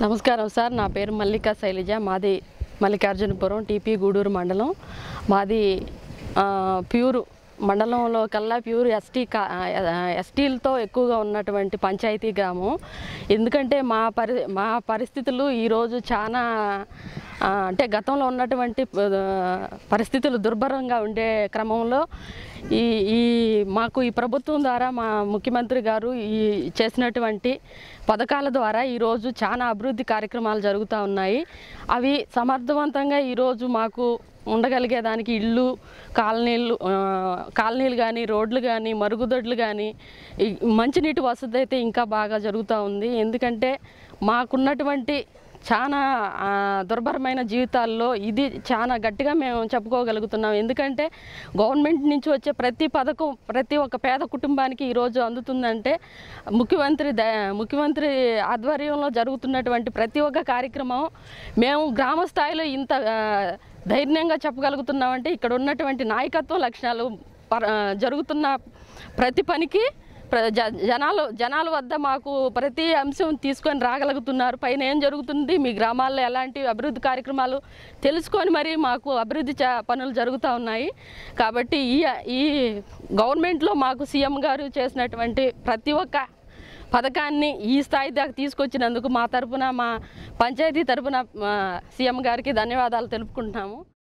నమస్కారం సార్ నా పేరు మల్లికా శైలజ మాది మల్లికార్జునపురం టీపీ గూడూరు మండలం మాది ఆ, ప్యూర్ మండలంలో కల్లా ప్యూర్ ఎస్టీ కా ఎస్టీలతో ఎక్కువగా ఉన్నటువంటి పంచాయతీ గ్రామం ఎందుకంటే మా పరి మా పరిస్థితులు ఈరోజు చాలా ఆ, అంటే గతంలో ఉన్నటువంటి ఆ, పరిస్థితులు దుర్భరంగా ఉండే క్రమంలో ఈ ఈ మాకు ఈ ప్రభుత్వం ద్వారా మా ముఖ్యమంత్రి గారు ఈ చేసినటువంటి పథకాల ద్వారా ఈరోజు చాలా అభివృద్ధి కార్యక్రమాలు జరుగుతూ ఉన్నాయి అవి సమర్థవంతంగా ఈరోజు మాకు ఉండగలిగేదానికి ఇళ్ళు కాలనీలు ఆ, కాలనీలు కానీ రోడ్లు కానీ మరుగుదొడ్లు కానీ ఈ మంచినీటి వసతి అయితే ఇంకా బాగా జరుగుతూ ఉంది ఎందుకంటే మాకున్నటువంటి చాలా ఆ, దుర్భరమైన జీవితాల్లో ఇది చాలా గట్టిగా మేము చెప్పుకోగలుగుతున్నాం ఎందుకంటే గవర్నమెంట్ నుంచి వచ్చే ప్రతి పథకం ప్రతి ఒక్క పేద కుటుంబానికి ఈరోజు అందుతుందంటే ముఖ్యమంత్రి ద ముఖ్యమంత్రి ఆధ్వర్యంలో జరుగుతున్నటువంటి ప్రతి ఒక్క కార్యక్రమం మేము గ్రామ స్థాయిలో ఇంత ఆ, ధైర్యంగా చెప్పగలుగుతున్నామంటే ఇక్కడ ఉన్నటువంటి నాయకత్వ లక్షణాలు పర ఆ, జరుగుతున్న ప్రతి పనికి ప్ర- జ- జనాలు జనాల వద్ద మాకు ప్రతి అంశం తీసుకొని రాగలుగుతున్నారు పైన ఏం జరుగుతుంది మీ గ్రామాల్లో ఎలాంటి అభివృద్ధి కార్యక్రమాలు తెలుసుకొని మరి మాకు అభివృద్ధి చ- పనులు జరుగుతూ ఉన్నాయి కాబట్టి ఈ ఈ గవర్నమెంట్లో మాకు సీఎం గారు చేసినటువంటి ప్రతి ఒక్క పథకాన్ని ఈ స్థాయి దాకా తీసుకొచ్చినందుకు మా తరపున మా పంచాయతీ తరపున మా సీఎం గారికి ధన్యవాదాలు తెలుపుకుంటున్నాము